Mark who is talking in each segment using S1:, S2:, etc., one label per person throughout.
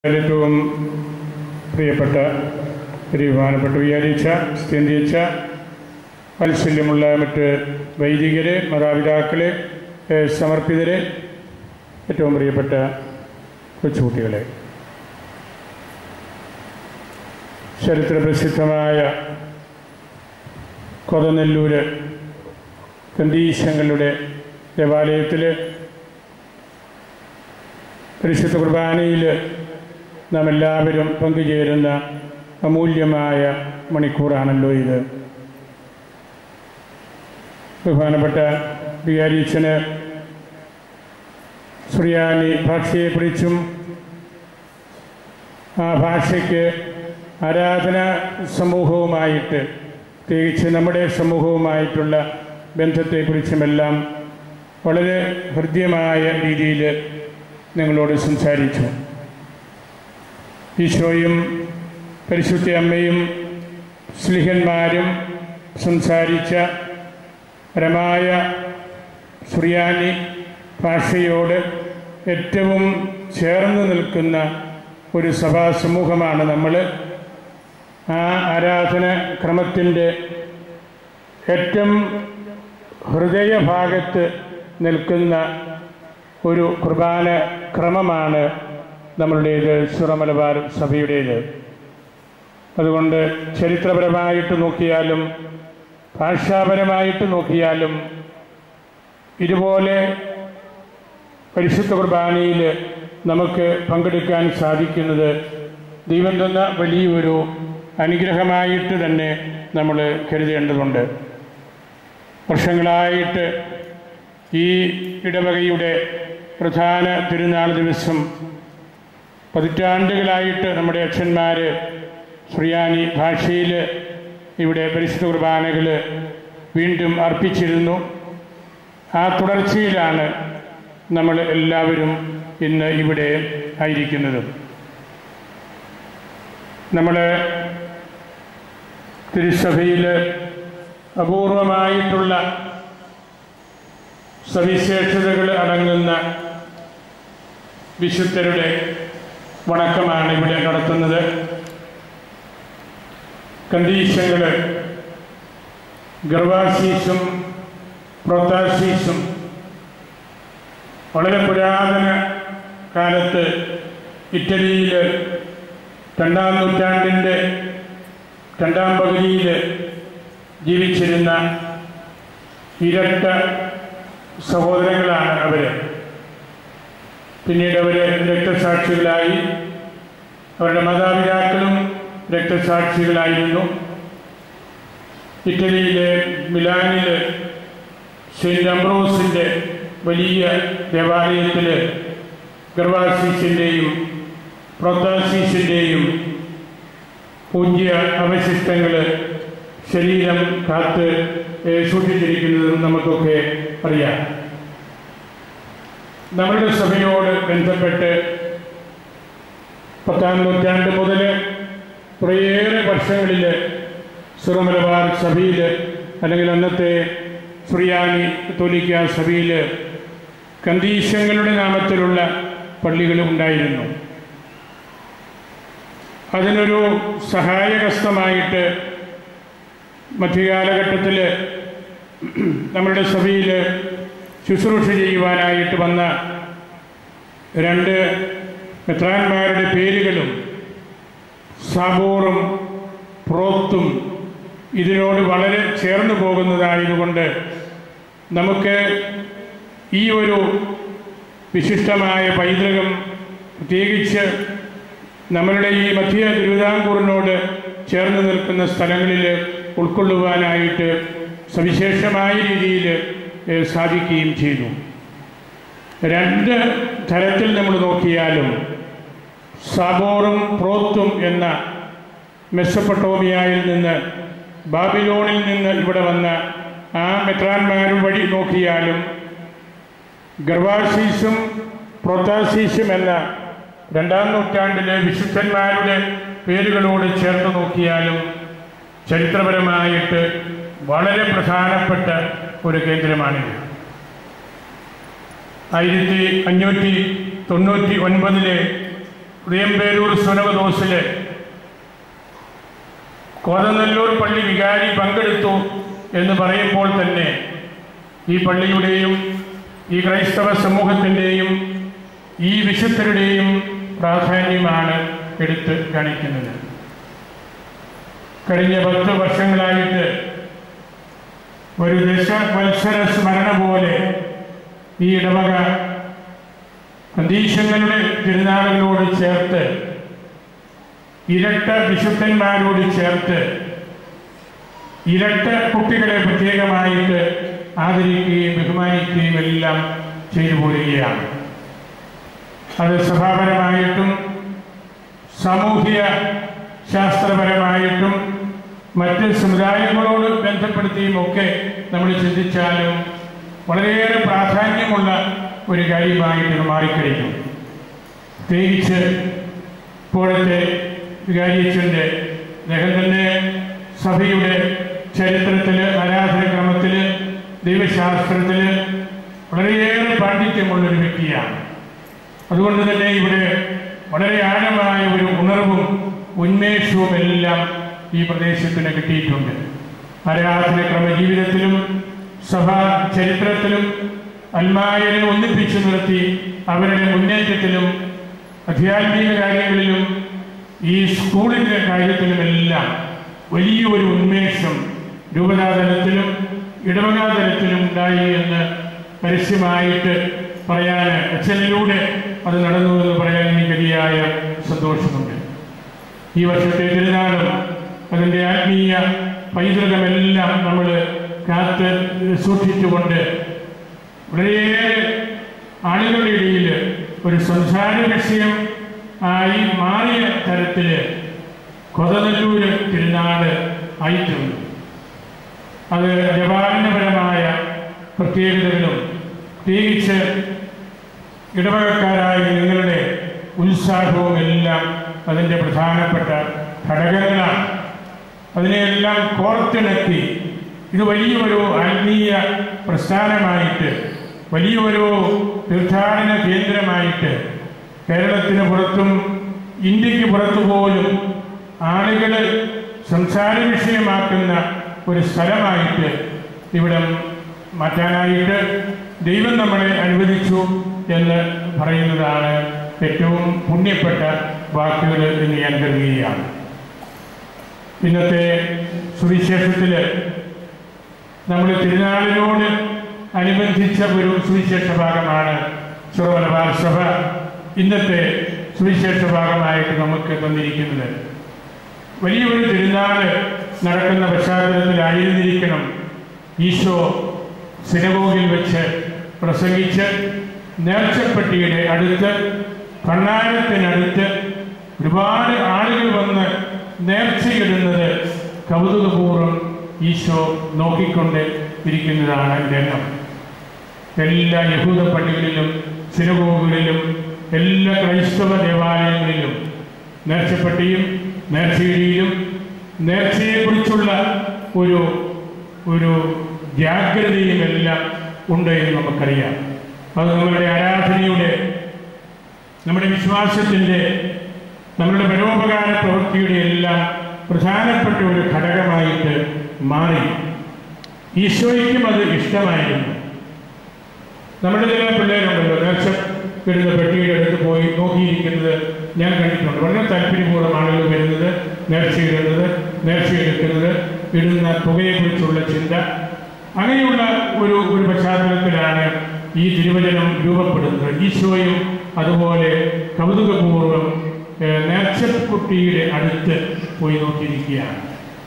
S1: ഏറ്റവും പ്രിയപ്പെട്ട ഒരു ബഹുമാനപ്പെട്ട വിചാരിച്ച സ്ഥിതിച്ച വാത്സല്യമുള്ള മറ്റ് വൈദികരെ മാതാപിതാക്കളെ ഏഹ് സമർപ്പിതരെ ഏറ്റവും പ്രിയപ്പെട്ട കൊച്ചുകുട്ടികളെ ചരിത്രപ്രസിദ്ധമായ കൊതനെല്ലൂര് കന്തീശങ്ങളുടെ ദേവാലയത്തിൽ പരിശുദ്ധ കുർബാനയിൽ നാം എല്ലാവരും പങ്കുചേരുന്ന അമൂല്യമായ മണിക്കൂറാണല്ലോ ഇത് ബഹുമാനപ്പെട്ട വികാരീച്ചന് സുറിയാനി ഭാഷയെക്കുറിച്ചും ആ ഭാഷയ്ക്ക് ആരാധന സമൂഹവുമായിട്ട് പ്രത്യേകിച്ച് നമ്മുടെ സമൂഹവുമായിട്ടുള്ള ബന്ധത്തെക്കുറിച്ചുമെല്ലാം വളരെ ഹൃദ്യമായ രീതിയിൽ നിങ്ങളോട് സംസാരിച്ചു ഈശോയും പരിശുദ്ധ അമ്മയും സ്ലിഹന്മാരും സംസാരിച്ച പരമായ സുറിയാനി ഭാഷയോട് ഏറ്റവും ചേർന്ന് നിൽക്കുന്ന ഒരു സഭാ സമൂഹമാണ് നമ്മൾ ആ ആരാധന ക്രമത്തിൻ്റെ ഏറ്റവും ഹൃദയഭാഗത്ത് നിൽക്കുന്ന ഒരു കുർബാന ക്രമമാണ് നമ്മളുടേത് സുറമലബാർ സഭയുടേത് അതുകൊണ്ട് ചരിത്രപരമായിട്ട് നോക്കിയാലും ഭാഷാപരമായിട്ട് നോക്കിയാലും ഇതുപോലെ പരിശുദ്ധ കുർബാനയിൽ നമുക്ക് പങ്കെടുക്കാൻ സാധിക്കുന്നത് ദൈവം തന്ന വലിയൊരു അനുഗ്രഹമായിട്ട് തന്നെ നമ്മൾ കരുതേണ്ടതുണ്ട് വർഷങ്ങളായിട്ട് ഈ ഇടവകയുടെ പ്രധാന തിരുനാൾ ദിവസം പതിറ്റാണ്ടുകളായിട്ട് നമ്മുടെ അച്ഛന്മാർ ശ്രീയാനി ഭാഷയിൽ ഇവിടെ പരിശുദ്ധ കുർബാനകൾ വീണ്ടും അർപ്പിച്ചിരുന്നു ആ തുടർച്ചയിലാണ് നമ്മൾ എല്ലാവരും ഇന്ന് ഇവിടെ ആയിരിക്കുന്നത് നമ്മൾ തിരുസഭയിൽ അപൂർവമായിട്ടുള്ള സവിശേഷതകൾ അടങ്ങുന്ന വിശുദ്ധരുടെ വണക്കമാണ് ഇവിടെ നടത്തുന്നത് കണ്ടീഷങ്ങൾ ഗർവാശീസും പ്രോത്താശീസും വളരെ പുരാതന കാലത്ത് ഇറ്റലിയിൽ രണ്ടാം നൂറ്റാണ്ടിൻ്റെ രണ്ടാം പകുതിയിൽ ജീവിച്ചിരുന്ന ഇരട്ട സഹോദരങ്ങളാണ് അവർ പിന്നീട് അവർ രക്തസാക്ഷികളായി അവരുടെ മാതാപിതാക്കളും രക്തസാക്ഷികളായിരുന്നു ഇറ്റലിയിലെ മിലാനിൽ സെയിൻറ്റ് അംബ്രോസിൻ്റെ വലിയ ദേവാലയത്തിൽ ഗർവാസീസിൻ്റെയും പ്രോത്താസീസിൻ്റെയും പൂജ്യ അവശിഷ്ടങ്ങൾ ശരീരം കാത്ത് ഏഹ്, സൂക്ഷിച്ചിരിക്കുന്നതും നമുക്കൊക്കെ അറിയാം നമ്മളുടെ സഭയോട് ബന്ധപ്പെട്ട് പത്താം നൂറ്റാണ്ട് മുതൽ കുറേയേറെ വർഷങ്ങളിൽ സുറമലബാർ സഭയിൽ അല്ലെങ്കിൽ അന്നത്തെ സുറിയാനി കത്തോലിക്ക സഭയിൽ കന്തീശങ്ങളുടെ നാമത്തിലുള്ള പള്ളികൾ ഉണ്ടായിരുന്നു അതിനൊരു സഹായകസ്തമായിട്ട് മധ്യകാലഘട്ടത്തിൽ നമ്മളുടെ സഭയിൽ ശുശ്രൂഷ ചെയ്യുവാനായിട്ട് വന്ന രണ്ട് മെത്രാന്മാരുടെ പേരുകളും സാബോറും പ്രോത്തും ഇതിനോട് വളരെ ചേർന്ന് പോകുന്നതായതുകൊണ്ട് നമുക്ക് ഈ ഒരു വിശിഷ്ടമായ പൈതൃകം പ്രത്യേകിച്ച് നമ്മളുടെ ഈ മധ്യ തിരുവിതാംകൂറിനോട് ചേർന്ന് നിൽക്കുന്ന സ്ഥലങ്ങളിൽ ഉൾക്കൊള്ളുവാനായിട്ട് സവിശേഷമായ രീതിയിൽ ഏഹ്, സാധിക്കുകയും ചെയ്തു രണ്ട് തരത്തിൽ നമ്മൾ നോക്കിയാലും സാബോറും പ്രോത്തും എന്ന മെസ്സപ്പൊട്ടോമിയയിൽ നിന്ന് ബാബിലോണിൽ നിന്ന് ഇവിടെ വന്ന ആ മെത്രാന്മാരും വഴി നോക്കിയാലും ഗർവാസീസും പ്രോത്താസീസും എന്ന രണ്ടാം നൂറ്റാണ്ടിലെ വിശുദ്ധന്മാരുടെ പേരുകളോട് ചേർത്ത് നോക്കിയാലും ചരിത്രപരമായിട്ട് വളരെ പ്രധാനപ്പെട്ട ഒരു കേന്ദ്രമാണിത് ആയിരത്തി അഞ്ഞൂറ്റി തൊണ്ണൂറ്റി ഒൻപതിലെ ഉദയംപേരൂർ സുനവദോസില് കോതനല്ലൂർ പള്ളി വികാരി പങ്കെടുത്തു എന്ന് പറയുമ്പോൾ തന്നെ ഈ പള്ളിയുടെയും ഈ ക്രൈസ്തവ സമൂഹത്തിൻ്റെയും ഈ വിശുദ്ധരുടെയും പ്രാധാന്യമാണ് എടുത്ത് കാണിക്കുന്നത് കഴിഞ്ഞ പത്ത് വർഷങ്ങളായിട്ട് ഒരു ദശവത്സര സ്മരണ പോലെ ഈ ഇടവക അന്തീശങ്ങളുടെ തിരുനാളുകളോട് ചേർത്ത് ഇരട്ട വിശുദ്ധന്മാരോട് ചേർത്ത് ഇരട്ട കുട്ടികളെ പ്രത്യേകമായിട്ട് ആദരിക്കുകയും ബഹുമാനിക്കുകയും എല്ലാം ചെയ്തു പോരുകയാണ് അത് സഭാപരമായിട്ടും സാമൂഹിക ശാസ്ത്രപരമായിട്ടും മറ്റ് സമുദായങ്ങളോട് ബന്ധപ്പെടുത്തിയും ഒക്കെ നമ്മൾ ചിന്തിച്ചാലും വളരെയേറെ പ്രാധാന്യമുള്ള ഒരു കാര്യമായിട്ട് ഇത് മാറിക്കഴിഞ്ഞു പ്രത്യേകിച്ച് ഇപ്പോഴത്തെ വികാരിയച്ഛൻ്റെ അദ്ദേഹം തന്നെ സഭയുടെ ചരിത്രത്തിൽ ആരാധനക്രമത്തിൽ ദൈവശാസ്ത്രത്തിൽ വളരെയേറെ പാണ്ഡിത്യമുള്ളൊരു വ്യക്തിയാണ് അതുകൊണ്ട് തന്നെ ഇവിടെ വളരെ ആഴമായ ഒരു ഉണർവും ഉന്മേഷവും എല്ലാം ഈ പ്രദേശത്തിന് കിട്ടിയിട്ടുണ്ട് ആരാധനക്രമ ജീവിതത്തിലും സഭാ ചരിത്രത്തിലും അൽമായരെ ഒന്നിപ്പിച്ചു നിർത്തി അവരുടെ മുന്നേറ്റത്തിലും അധ്യാത്മിക കാര്യങ്ങളിലും ഈ സ്കൂളിൻ്റെ കാര്യത്തിലുമെല്ലാം വലിയൊരു ഉന്മേഷം രൂപതാതലത്തിലും ഇടവകാതലത്തിലും ഉണ്ടായി എന്ന് പരസ്യമായിട്ട് പറയാൻ അച്ഛനിലൂടെ അത് നടന്നു എന്ന് പറയാൻ എനിക്ക് അതിയായ സന്തോഷമുണ്ട് ഈ വർഷത്തെ തിരുനാളും അതിൻ്റെ ആത്മീയ പൈതൃകമെല്ലാം നമ്മൾ കാത്ത് സൂക്ഷിച്ചുകൊണ്ട് വളരെയേറെ ആളുകളുടെ ഇടയിൽ ഒരു സംസാര വിഷയം ആയി മാറിയ തരത്തിൽ കൊതനല്ലൂര് തിരുനാട് ആയിട്ടുണ്ട് അത് ജപാലനപരമായ പ്രത്യേകതകളും പ്രത്യേകിച്ച് ഇടവകക്കാരായ നിങ്ങളുടെ ഉത്സാഹവും എല്ലാം അതിൻ്റെ പ്രധാനപ്പെട്ട ഘടകങ്ങളാണ് അതിനെയെല്ലാം കോർത്തിണക്കി ഇത് വലിയൊരു ആത്മീയ പ്രസ്ഥാനമായിട്ട് വലിയൊരു തീർത്ഥാടന കേന്ദ്രമായിട്ട് കേരളത്തിന് പുറത്തും ഇന്ത്യക്ക് പുറത്തു പോലും ആളുകൾ സംസാര വിഷയമാക്കുന്ന ഒരു സ്ഥലമായിട്ട് ഇവിടം മാറ്റാനായിട്ട് ദൈവം നമ്മളെ അനുവദിച്ചു എന്ന് പറയുന്നതാണ് ഏറ്റവും പുണ്യപ്പെട്ട വാക്കുകൾ എന്ന് ഞാൻ കരുതുകയാണ് ഇന്നത്തെ സുവിശേഷത്തിൽ നമ്മൾ തിരുനാളിനോട് അനുബന്ധിച്ച ഒരു സുവിശേഷ ഭാഗമാണ് ചെറുമലബാർ സഭ ഇന്നത്തെ സുവിശേഷ ഭാഗമായിട്ട് നമുക്ക് തന്നിരിക്കുന്നത് വലിയൊരു തിരുനാള് നടക്കുന്ന പശ്ചാത്തലത്തിലായിരുന്നിരിക്കണം ഈശോ സിനഗോഗിൽ വെച്ച് പ്രസംഗിച്ച് നേർച്ചപ്പെട്ടിയുടെ അടുത്ത് ഭണ്ണാരത്തിനടുത്ത് ഒരുപാട് ആളുകൾ വന്ന് നേർച്ചയിടുന്നത് കൗതുകപൂർവ്വം ഈശോ നോക്കിക്കൊണ്ട് ഇരിക്കുന്നതാണ് രംഗം എല്ലാ യഹൂദ പള്ളികളിലും സിനഗോഗുകളിലും എല്ലാ ക്രൈസ്തവ ദേവാലയങ്ങളിലും നേർച്ചപ്പെട്ടിയും നേർച്ചയിടിയിലും നേർച്ചയെക്കുറിച്ചുള്ള ഒരു ഒരു ജാഗ്രതയും എല്ലാം ഉണ്ട് എന്ന് നമുക്കറിയാം അത് നമ്മളുടെ ആരാധനയുടെ നമ്മുടെ വിശ്വാസത്തിൻ്റെ നമ്മളുടെ പരോപകാര പ്രവൃത്തിയുടെ എല്ലാം പ്രധാനപ്പെട്ട ഒരു ഘടകമായിട്ട് മാറി ഈശോയ്ക്കും അത് ഇഷ്ടമായിരുന്നു നമ്മുടെ ചില പിള്ളേരുണ്ടല്ലോ നേർച്ച ഇടുന്ന പെട്ടിയുടെ അടുത്ത് പോയി നോക്കിയിരിക്കുന്നത് ഞാൻ കണ്ടിട്ടുണ്ട് വളരെ താല്പര്യപൂർവ്വം ആളുകൾ വരുന്നത് നേർച്ചയിടുന്നത് നേർച്ചയെടുക്കുന്നത് ഇടുന്ന തുകയെക്കുറിച്ചുള്ള ചിന്ത അങ്ങനെയുള്ള ഒരു ഒരു പശ്ചാത്തലത്തിലാണ് ഈ തിരുവചനം രൂപപ്പെടുന്നത് ഈശോയും അതുപോലെ കൗതുകപൂർവ്വം ഏഹ്, നേർച്ചക്കുട്ടിയുടെ അടുത്ത് പോയി നോക്കിയിരിക്കുകയാണ്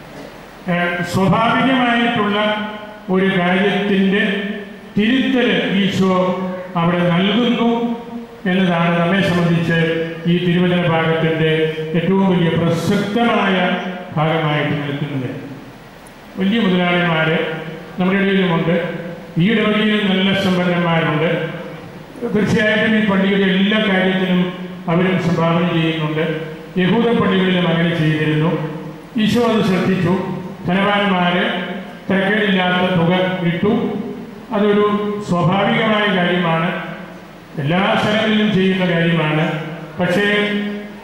S1: ഏഹ്, സ്വാഭാവികമായിട്ടുള്ള ഒരു കാര്യത്തിൻ്റെ തിരുത്തൽ ഈശോ അവിടെ നൽകുന്നു എന്നതാണ് നമ്മെ സംബന്ധിച്ച് ഈ തിരുവചന ഭാഗത്തിൻ്റെ ഏറ്റവും വലിയ പ്രസക്തമായ ഭാഗമായിട്ട് നിൽക്കുന്നത് വലിയ മുതലാളിമാർ നമ്മുടെ ഇടയിലുമുണ്ട് ഈ ഇടവകയിൽ നല്ല സമ്പന്നന്മാരുണ്ട് തീർച്ചയായിട്ടും ഈ പള്ളിയുടെ എല്ലാ കാര്യത്തിനും അവരും സംഭാവന ചെയ്യുന്നുണ്ട് യഹൂദ പള്ളികളിലും അങ്ങനെ ചെയ്തിരുന്നു ഈശോ അത് ശ്രദ്ധിച്ചു ധനവാന്മാർ തിരക്കേടില്ലാത്ത തുക ഇട്ടു അതൊരു സ്വാഭാവികമായ കാര്യമാണ് എല്ലാ സ്ഥലങ്ങളിലും ചെയ്യുന്ന കാര്യമാണ് പക്ഷേ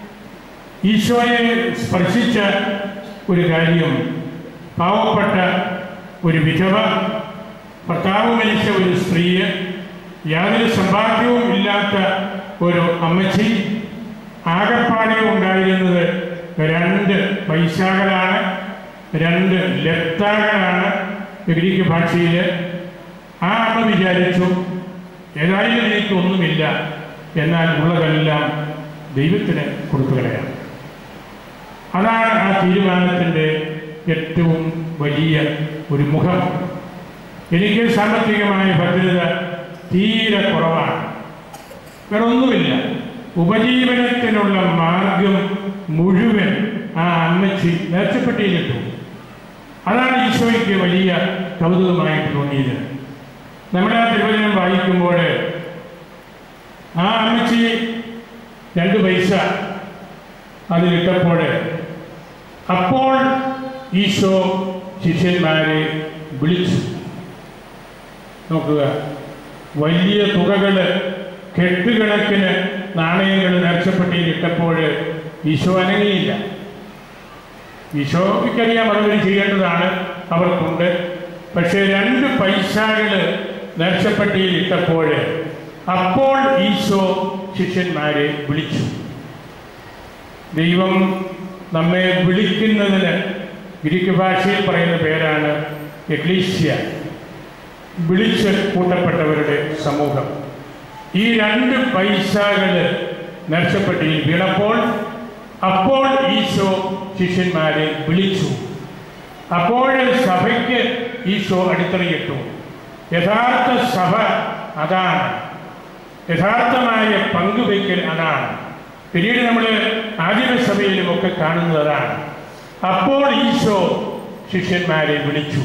S1: ഈശോയെ സ്പർശിച്ച ഒരു കാര്യം പാവപ്പെട്ട ഒരു വിധവ ഭർത്താവ് മരിച്ച ഒരു സ്ത്രീയെ യാതൊരു സമ്പാദ്യവും ഇല്ലാത്ത ഒരു അമ്മച്ചി ആകപ്പാടെ ഉണ്ടായിരുന്നത് രണ്ട് പൈസകളാണ് രണ്ട് ലത്താകളാണ് ഗ്രീക്ക് ഭാഷയിൽ ആ അമ്മ വിചാരിച്ചു ഏതായാലും എനിക്കൊന്നുമില്ല എന്നാൽ ഉള്ളതെല്ലാം ദൈവത്തിന് കൊടുത്തു കളയാം അതാണ് ആ തീരുമാനത്തിൻ്റെ ഏറ്റവും വലിയ ഒരു മുഖം എനിക്ക് സാമ്പത്തികമായ ഭദ്രത തീരെ കുറവാണ് വേറൊന്നുമില്ല ഉപജീവനത്തിനുള്ള മാർഗം മുഴുവൻ ആ അമ്മച്ചി നേർച്ചപ്പെട്ടിയിലിട്ടു അതാണ് ഈശോയ്ക്ക് വലിയ കൗതുകമായിട്ട് തോന്നിയത് നമ്മുടെ ആ തിരുവചനം വായിക്കുമ്പോൾ ആ അമ്മച്ചി രണ്ട് പൈസ അതിലിട്ടപ്പോൾ അപ്പോൾ ഈശോ ശിഷ്യന്മാരെ വിളിച്ചു നോക്കുക വലിയ തുകകൾ കെട്ടുകണക്കിന് നാണയങ്ങൾ നേർച്ചപ്പെട്ടിയിൽ ഇട്ടപ്പോൾ ഈശോ അനങ്ങിയില്ല ഈശോയ്ക്കറിയാം മറുപടി ചെയ്യേണ്ടതാണ് അവർക്കുണ്ട് പക്ഷേ രണ്ട് പൈസകൾ നേർച്ചപ്പെട്ടിയിൽ ഇട്ടപ്പോൾ അപ്പോൾ ഈശോ ശിഷ്യന്മാരെ വിളിച്ചു ദൈവം നമ്മെ വിളിക്കുന്നതിന് ഗ്രീക്ക് ഭാഷയിൽ പറയുന്ന പേരാണ് എക്ലീഷ്യ വിളിച്ച് കൂട്ടപ്പെട്ടവരുടെ സമൂഹം ഈ രണ്ട് പൈസകൾ നേർച്ചപ്പെട്ടിയിൽ വീണപ്പോൾ അപ്പോൾ ഈശോ ശിഷ്യന്മാരെ വിളിച്ചു അപ്പോൾ സഭയ്ക്ക് ഈശോ അടിത്തറയിട്ടു യഥാർത്ഥ സഭ അതാണ് യഥാർത്ഥമായ പങ്കുവയ്ക്കൽ അതാണ് പിന്നീട് നമ്മൾ ആദിമസഭയിലും ഒക്കെ കാണുന്നത് അതാണ് അപ്പോൾ ഈശോ ശിഷ്യന്മാരെ വിളിച്ചു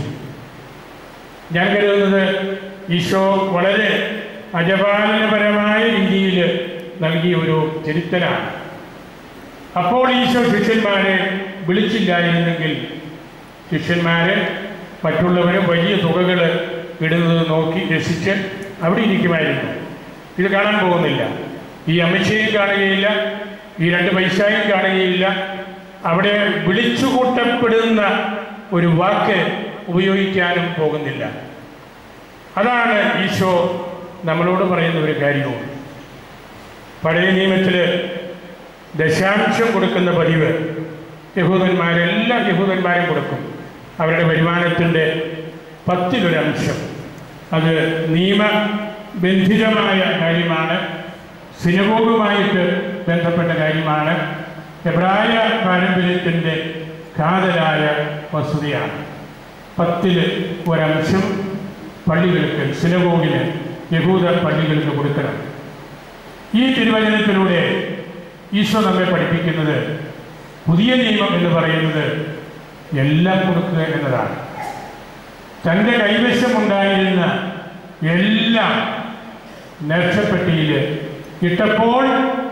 S1: ഞാൻ കരുതുന്നത് ഈശോ വളരെ അജപാലനപരമായ രീതിയിൽ നൽകിയ ഒരു ചരിത്രമാണ് അപ്പോൾ ഈശോ ശിഷ്യന്മാരെ വിളിച്ചില്ലായിരുന്നെങ്കിൽ ശിഷ്യന്മാരെ മറ്റുള്ളവരും വലിയ തുകകൾ ഇടുന്നത് നോക്കി രസിച്ച് അവിടെ ഇരിക്കുമായിരുന്നു ഇത് കാണാൻ പോകുന്നില്ല ഈ അമ്മച്ചയും കാണുകയില്ല ഈ രണ്ട് പൈസയും കാണുകയില്ല അവിടെ വിളിച്ചുകൂട്ടപ്പെടുന്ന ഒരു വാക്ക് ഉപയോഗിക്കാനും പോകുന്നില്ല അതാണ് ഈശോ നമ്മളോട് പറയുന്ന ഒരു കാര്യവും പഴയ നിയമത്തിൽ ദശാംശം കൊടുക്കുന്ന പതിവ് യഹൂദന്മാരെല്ലാ യഹൂദന്മാരും കൊടുക്കും അവരുടെ വരുമാനത്തിൻ്റെ പത്തിലൊരംശം അത് നിയമബന്ധിതമായ കാര്യമാണ് സിനഗോഗുമായിട്ട് ബന്ധപ്പെട്ട കാര്യമാണ് എബ്രായ പാരമ്പര്യത്തിൻ്റെ കാതലായ വസ്തുതയാണ് പത്തിൽ ഒരംശം പള്ളികൾക്ക് സിനഗോഗിന് യഹൂദ പള്ളികൾക്ക് കൊടുക്കണം ഈ തിരുവചനത്തിലൂടെ ഈശോ നമ്മെ പഠിപ്പിക്കുന്നത് പുതിയ നിയമം എന്ന് പറയുന്നത് എല്ലാം കൊടുക്കുക എന്നതാണ് തൻ്റെ കൈവശമുണ്ടായിരുന്ന എല്ലാം നേർച്ചപ്പെട്ടിയിൽ ഇട്ടപ്പോൾ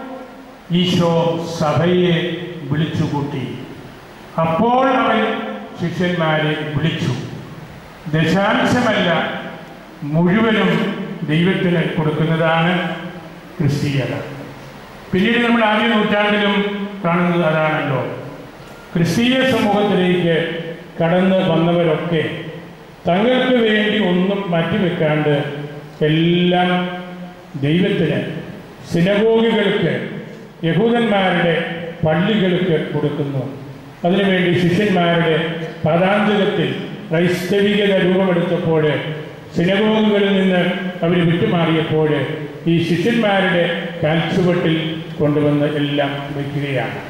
S1: ഈശോ സഭയെ വിളിച്ചുകൂട്ടി അപ്പോൾ അവൻ ശിഷ്യന്മാരെ വിളിച്ചു ദശാംശമല്ല മുഴുവനും ദൈവത്തിന് കൊടുക്കുന്നതാണ് ക്രിസ്തീയത പിന്നീട് നമ്മൾ ആദ്യ നൂറ്റാണ്ടിലും കാണുന്നത് അതാണല്ലോ ക്രിസ്തീയ സമൂഹത്തിലേക്ക് കടന്ന് വന്നവരൊക്കെ തങ്ങൾക്ക് വേണ്ടി ഒന്നും മാറ്റിവെക്കാണ്ട് എല്ലാം ദൈവത്തിന് സിനഗോഗുകൾക്ക് യഹൂദന്മാരുടെ പള്ളികൾക്ക് കൊടുക്കുന്നു അതിനുവേണ്ടി ശിഷ്യന്മാരുടെ പദാന്തകത്തിൽ ക്രൈസ്തവികത രൂപമെടുത്തപ്പോൾ സിനഗോഗുകളിൽ നിന്ന് അവർ വിട്ടുമാറിയപ്പോൾ ഈ ശിഷ്യന്മാരുടെ കാൽച്ചുവട്ടിൽ കൊണ്ടുവന്ന് എല്ലാം വയ്ക്കുകയാണ്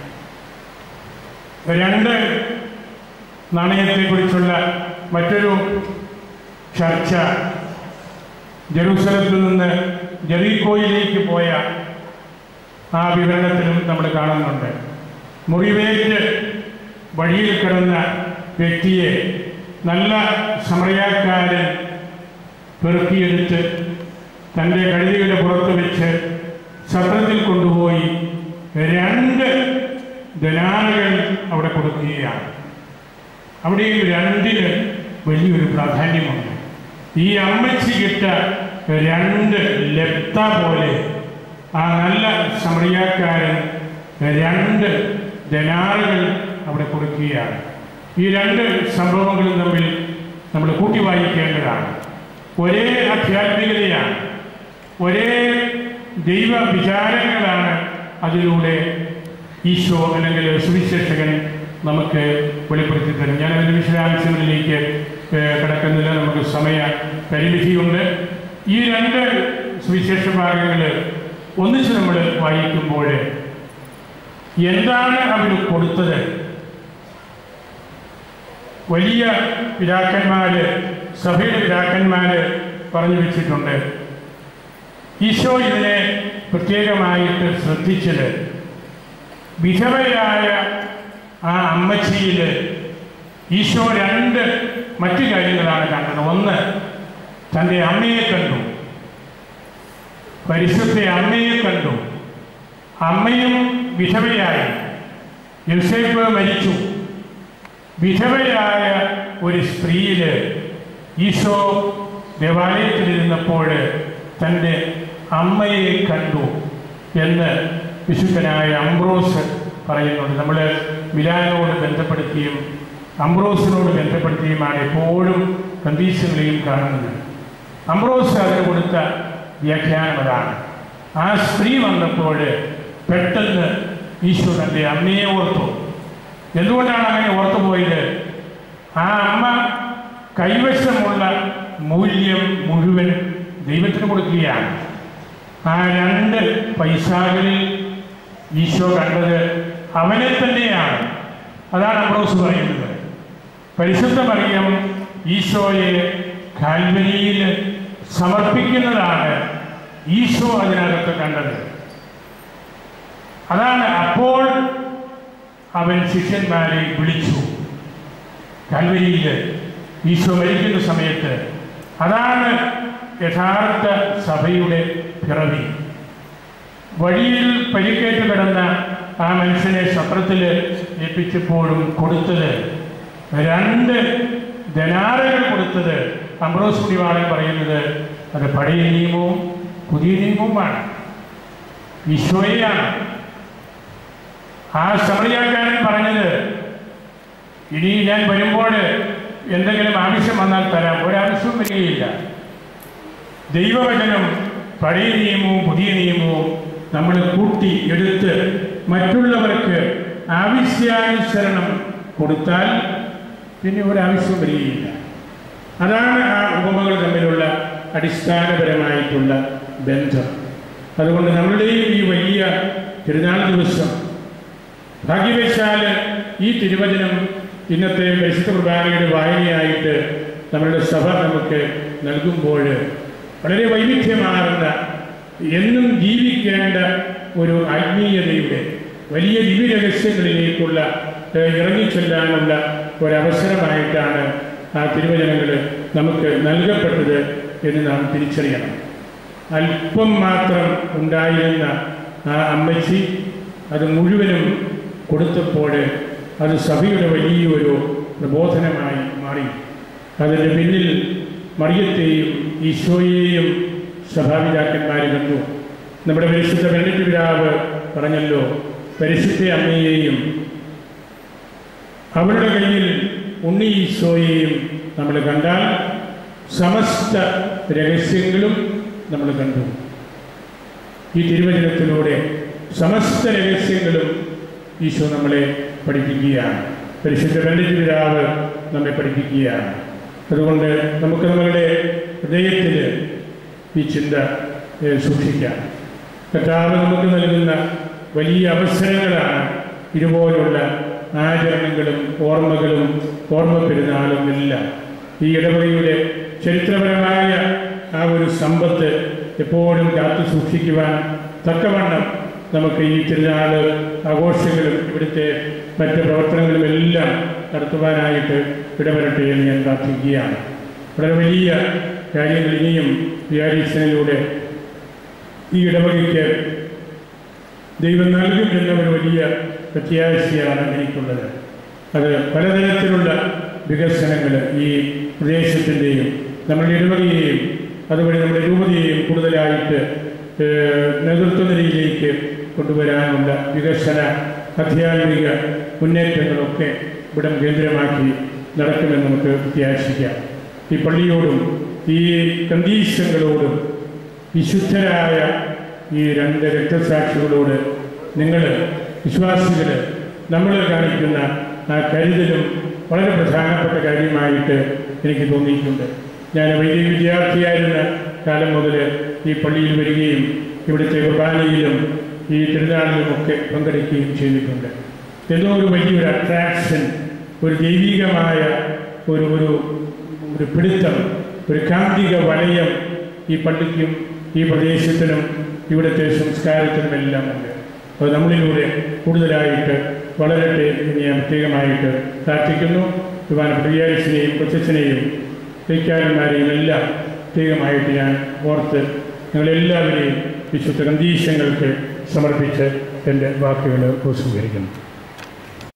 S1: രണ്ട് നാണയത്തെക്കുറിച്ചുള്ള മറ്റൊരു ചർച്ച ജെറൂസലത്തിൽ നിന്ന് ജെറീക്കോയിലേക്ക് പോയ ആ വിവരണത്തിലും നമ്മൾ കാണുന്നുണ്ട് മുറിവേറ്റ് വഴിയിൽ കിടന്ന വ്യക്തിയെ നല്ല സമറിയാക്കാരൻ പെറുക്കിയെടുത്ത് തൻ്റെ കഴുതിയുടെ പുറത്ത് വെച്ച് സത്രത്തിൽ കൊണ്ടുപോയി രണ്ട് ധനാലുകൾ അവിടെ കൊടുക്കുകയാണ് അവിടെയും രണ്ടിന് വലിയൊരു പ്രാധാന്യമുണ്ട് ഈ അമ്മച്ചി കിട്ട രണ്ട് ലെപ്ത പോലെ ആ നല്ല സമറിയാക്കാരൻ രണ്ട് ധനാറുകൾ അവിടെ കൊടുക്കുകയാണ് ഈ രണ്ട് സംഭവങ്ങളും തമ്മിൽ നമ്മൾ കൂട്ടി വായിക്കേണ്ടതാണ് ഒരേ ആധ്യാത്മികതയാണ് ഒരേ ദൈവ വിചാരങ്ങളാണ് അതിലൂടെ ഈശോ അല്ലെങ്കിൽ സുവിശേഷകൻ നമുക്ക് വെളിപ്പെടുത്തി തരും ഞാൻ അതിൻ്റെ വിശദാംശങ്ങളിലേക്ക് ഏഹ്, കടക്കുന്നില്ല നമുക്ക് സമയ പരിമിതിയുണ്ട് ഈ രണ്ട് സുവിശേഷ ഭാഗങ്ങൾ ഒന്നിച്ച് നമ്മൾ വായിക്കുമ്പോൾ എന്താണ് അവർ കൊടുത്തത് വലിയ പിതാക്കന്മാര് സഭയുടെ പിതാക്കന്മാര് പറഞ്ഞു വെച്ചിട്ടുണ്ട് ഈശോ ഇതിനെ പ്രത്യേകമായിട്ട് ശ്രദ്ധിച്ചത് വിധവയായ ആ അമ്മച്ചിയിൽ ഈശോ രണ്ട് മറ്റു കാര്യങ്ങളാണ് കണ്ടത് ഒന്ന് തൻ്റെ അമ്മയെ കണ്ടു പരിശുദ്ധ അമ്മയെ കണ്ടു അമ്മയും വിധവയായി യുസേഫ് മരിച്ചു വിധവയായ ഒരു സ്ത്രീയിൽ ഈശോ ദേവാലയത്തിലിരുന്നപ്പോൾ തൻ്റെ അമ്മയെ കണ്ടു എന്ന് വിശുദ്ധനായ അംബ്രോസ് പറയുന്നുണ്ട് നമ്മൾ മിലാനോട് ബന്ധപ്പെടുത്തിയും അംബ്രോസിനോട് ബന്ധപ്പെടുത്തിയുമാണ് എപ്പോഴും കണ്ടീഷനുകളെയും കാണുന്നത് അംബ്രോസ് അതിന് കൊടുത്ത വ്യാഖ്യാനം അതാണ് ആ സ്ത്രീ വന്നപ്പോൾ പെട്ടെന്ന് ഈശോ തൻ്റെ അമ്മയെ ഓർത്തു എന്തുകൊണ്ടാണ് അങ്ങനെ ഓർത്തു പോയത് ആ അമ്മ കൈവശമുള്ള മൂല്യം മുഴുവൻ ദൈവത്തിന് കൊടുക്കുകയാണ് ആ രണ്ട് പൈസകളിൽ ഈശോ കണ്ടത് അവനെ തന്നെയാണ് അതാണ് അബ്രോസ് പറയുന്നത് പരിശുദ്ധ മറിയം ഈശോയെ കാൽവരിയിൽ സമർപ്പിക്കുന്നതാണ് ഈശോ അതിനകത്ത് കണ്ടത് അതാണ് അപ്പോൾ അവൻ ശിഷ്യന്മാരെ വിളിച്ചു കൽവരിയിൽ ഈശോ മരിക്കുന്ന സമയത്ത് അതാണ് യഥാർത്ഥ സഭയുടെ പിറവി വഴിയിൽ പരിക്കേറ്റ് കിടന്ന ആ മനുഷ്യനെ സത്രത്തിൽ ഏൽപ്പിച്ചപ്പോഴും കൊടുത്തത് രണ്ട് ധനാറുകൾ കൊടുത്തത് അമ്പ്രോസ് കുടിവാളൻ പറയുന്നത് അത് പഴയ നിയമവും പുതിയ നിയമവുമാണ് ഈശോയെയാണ് ആ സമറിയാക്കാരൻ പറഞ്ഞത് ഇനി ഞാൻ വരുമ്പോൾ എന്തെങ്കിലും ആവശ്യം വന്നാൽ തരാം ഒരാവശ്യവും വരികയില്ല ദൈവവചനം പഴയ നിയമവും പുതിയ നിയമവും നമ്മൾ കൂട്ടി എടുത്ത് മറ്റുള്ളവർക്ക് ആവശ്യാനുസരണം കൊടുത്താൽ പിന്നെ ഒരാവശ്യവും വരികയില്ല അതാണ് ആ ഉപമകൾ തമ്മിലുള്ള അടിസ്ഥാനപരമായിട്ടുള്ള ബന്ധം അതുകൊണ്ട് നമ്മളുടെയും ഈ വലിയ തിരുനാൾ ദിവസം ഭാഗ്യവശാൽ ഈ തിരുവചനം ഇന്നത്തെ പരിശുദ്ധ കുർബാനയുടെ വായനയായിട്ട് നമ്മളുടെ സഭ നമുക്ക് നൽകുമ്പോൾ വളരെ വൈവിധ്യമാർന്ന എന്നും ജീവിക്കേണ്ട ഒരു ആത്മീയതയുടെ വലിയ ദിവ്യരഹസ്യങ്ങളിലേക്കുള്ള ഏഹ്, ഇറങ്ങിച്ചെല്ലാനുള്ള ഒരവസരമായിട്ടാണ് ആ തിരുവചനങ്ങൾ നമുക്ക് നൽകപ്പെട്ടത് എന്ന് നാം തിരിച്ചറിയണം അല്പം മാത്രം ഉണ്ടായിരുന്ന ആ അമ്മച്ചി അത് മുഴുവനും കൊടുത്തപ്പോൾ അത് സഭയുടെ വലിയൊരു പ്രബോധനമായി മാറി അതിൻ്റെ പിന്നിൽ മറിയത്തെയും ഈശോയെയും സഭാപിതാക്കന്മാർ കണ്ടു നമ്മുടെ പരിശുദ്ധ വെള്ളിറ്റ് പിതാവ് പറഞ്ഞല്ലോ പരിശുദ്ധ അമ്മയെയും അവരുടെ കയ്യിൽ ഉണ്ണി ഈശോയെയും നമ്മൾ കണ്ടാൽ സമസ്ത രഹസ്യങ്ങളും നമ്മൾ കണ്ടു ഈ തിരുവചനത്തിലൂടെ സമസ്ത രഹസ്യങ്ങളും ഈശോ നമ്മളെ പഠിപ്പിക്കുകയാണ് പരിശുദ്ധ പണ്ഡിറ്റ് പിതാവ് നമ്മെ പഠിപ്പിക്കുകയാണ് അതുകൊണ്ട് നമുക്ക് നമ്മളുടെ ഹൃദയത്തിൽ ഈ ചിന്ത ഏഹ്, സൂക്ഷിക്കാം കർത്താവ് നമുക്ക് നൽകുന്ന വലിയ അവസരങ്ങളാണ് ഇതുപോലുള്ള ആചരണങ്ങളും ഓർമ്മകളും ഓർമ്മ പെരുന്നാളും എല്ലാം ഈ ഇടവകയുടെ ചരിത്രപരമായ ആ ഒരു സമ്പത്ത് എപ്പോഴും കാത്തു സൂക്ഷിക്കുവാൻ തക്കവണ്ണം നമുക്ക് ഈ തിരുനാൾ ആഘോഷങ്ങളും ഇവിടുത്തെ മറ്റ് പ്രവർത്തനങ്ങളും എല്ലാം നടത്തുവാനായിട്ട് ഇടവരട്ടെ എന്ന് ഞാൻ പ്രാർത്ഥിക്കുകയാണ് വളരെ വലിയ കാര്യങ്ങൾ ഇനിയും വ്യാരീസനിലൂടെ ഈ ഇടവകയ്ക്ക് ദൈവം നൽകും എന്ന ഒരു വലിയ പ്രത്യാശയാണ് എനിക്കുള്ളത് അത് പലതരത്തിലുള്ള വികസനങ്ങൾ ഈ പ്രദേശത്തിൻ്റെയും നമ്മുടെ ഇടവകയെയും അതുവഴി നമ്മുടെ രൂപതയെയും കൂടുതലായിട്ട് ഏഹ്, നേതൃത്വ നിലയിലേക്ക് കൊണ്ടുവരാനുള്ള വികസന ആധ്യാത്മിക മുന്നേറ്റങ്ങളൊക്കെ ഇവിടം കേന്ദ്രമാക്കി നടക്കുമെന്ന് നമുക്ക് പ്രത്യാശിക്കാം ഈ പള്ളിയോടും ഈ കണ്ടീഷനുകളോടും വിശുദ്ധരായ ഈ രണ്ട് രക്തസാക്ഷികളോട് നിങ്ങൾ വിശ്വാസികൾ നമ്മൾ കാണിക്കുന്ന ആ കരുതലും വളരെ പ്രധാനപ്പെട്ട കാര്യമായിട്ട് എനിക്ക് തോന്നിയിട്ടുണ്ട് ഞാൻ വൈദ്യ വിദ്യാർത്ഥിയായിരുന്ന കാലം മുതൽ ഈ പള്ളിയിൽ വരികയും ഇവിടുത്തെ കുർബാനയിലും ഈ തിരുനാളിലുമൊക്കെ പങ്കെടുക്കുകയും ചെയ്തിട്ടുണ്ട് എന്തോ ഒരു വലിയൊരു അട്രാക്ഷൻ ഒരു ദൈവികമായ ഒരു ഒരു ഒരു പിടുത്തം ഒരു കാന്തിക വലയം ഈ പള്ളിക്കും ഈ പ്രദേശത്തിനും ഇവിടുത്തെ സംസ്കാരത്തിനുമെല്ലാം ഉണ്ട് അത് നമ്മളിലൂടെ കൂടുതലായിട്ട് വളരട്ടെ എന്ന് ഞാൻ പ്രത്യേകമായിട്ട് പ്രാർത്ഥിക്കുന്നു ബഹുമാനപ്പെട്ട വിയാരിസിനെയും കൊച്ചച്ഛനെയും തൈക്കാരന്മാരെയും എല്ലാം പ്രത്യേകമായിട്ട് ഞാൻ ഓർത്ത് നിങ്ങളെല്ലാവരെയും വിശുദ്ധ കണ്ടീഷങ്ങൾക്ക് സമർപ്പിച്ച് എൻ്റെ വാക്കുകൾ ഉപസംഹരിക്കുന്നു